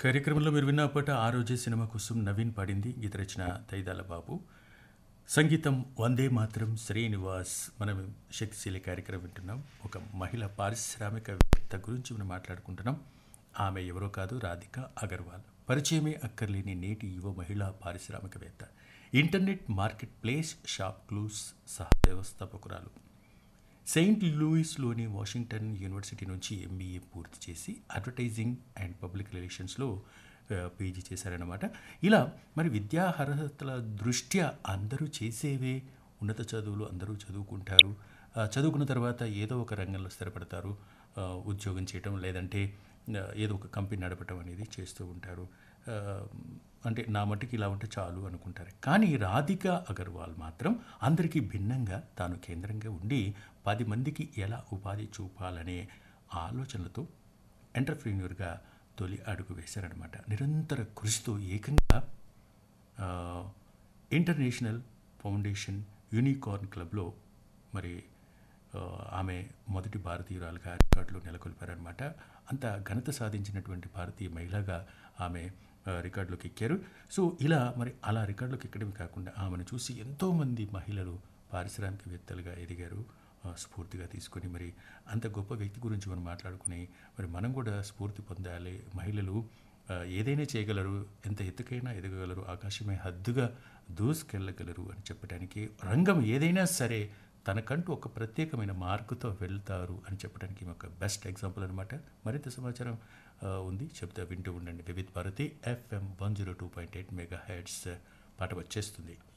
కార్యక్రమంలో మీరు విన్న పాట ఆ రోజే సినిమా కోసం నవీన్ పాడింది గీత రచన తైదాల బాబు సంగీతం వందే మాత్రం శ్రీనివాస్ మనం శక్తిశీలి కార్యక్రమం వింటున్నాం ఒక మహిళ పారిశ్రామికవేత్త గురించి మనం మాట్లాడుకుంటున్నాం ఆమె ఎవరో కాదు రాధిక అగర్వాల్ పరిచయమే అక్కర్లేని నేటి యువ మహిళా పారిశ్రామికవేత్త internet market place ShopClues సహ వ్యవస్థాపకురాలు సెయింట్ లూయిస్లోని వాషింగ్టన్ యూనివర్సిటీ నుంచి ఎంబీఏ పూర్తి చేసి అడ్వర్టైజింగ్ అండ్ పబ్లిక్ రిలేషన్స్లో ఆ, పీజీ చేశారన్నమాట ఇలా మరి విద్యా అర్హతల దృష్ట్యా అందరూ చేసేవే ఉన్నత చదువులు అందరూ చదువుకుంటారు ఆ, చదువుకున్న తర్వాత ఏదో ఒక రంగంలో స్థిరపడతారు ఆ, ఉద్యోగం చేయటం లేదంటే ఆ, ఏదో ఒక కంపెనీ నడపటం అనేది చేస్తూ ఉంటారు ఆ, అంటే నా మట్టుకి ఇలా ఉంటే చాలు అనుకుంటారు కానీ రాధిక అగర్వాల్ మాత్రం అందరికీ భిన్నంగా తాను కేంద్రంగా ఉండి పది మందికి ఎలా ఉపాధి చూపాలనే ఆలోచనలతో ఎంటర్ప్రీన్యూర్గా తొలి అడుగు వేశారనమాట నిరంతర కృషితో ఏకంగా ఆ, ఇంటర్నేషనల్ ఫౌండేషన్ యూనికార్న్ క్లబ్లో మరి ఆ, ఆమె మొదటి భారతీయురాలుగా రికార్డులో నెలకొల్పారనమాట అంత ఘనత సాధించినటువంటి భారతీయ మహిళగా ఆమె ఆ, రికార్డులోకి ఎక్కారు సో ఇలా మరి అలా రికార్డులోకి ఎక్కడమే కాకుండా ఆమెను చూసి ఎంతోమంది మహిళలు పారిశ్రామికవేత్తలుగా ఎదిగారు ఆ, స్ఫూర్తిగా తీసుకొని మరి అంత గొప్ప వ్యక్తి గురించి మనం మాట్లాడుకుని మరి మనం కూడా స్ఫూర్తి పొందాలి మహిళలు ఆ, ఏదైనా చేయగలరు ఎంత ఎత్తుకైనా ఎదగగలరు ఆకాశమే హద్దుగా దూసుకెళ్ళగలరు అని చెప్పడానికి రంగం ఏదైనా సరే తనకంటూ ఒక ప్రత్యేకమైన మార్కుతో వెళ్తారు అని చెప్పడానికి ఈమె ఒక బెస్ట్ ఎగ్జాంపుల్ అనమాట మరింత సమాచారం ఆ, ఉంది చెప్తే వింటూ ఉండండి Vividh Bharati FM one zero two point eight mega heads పాట వచ్చేస్తుంది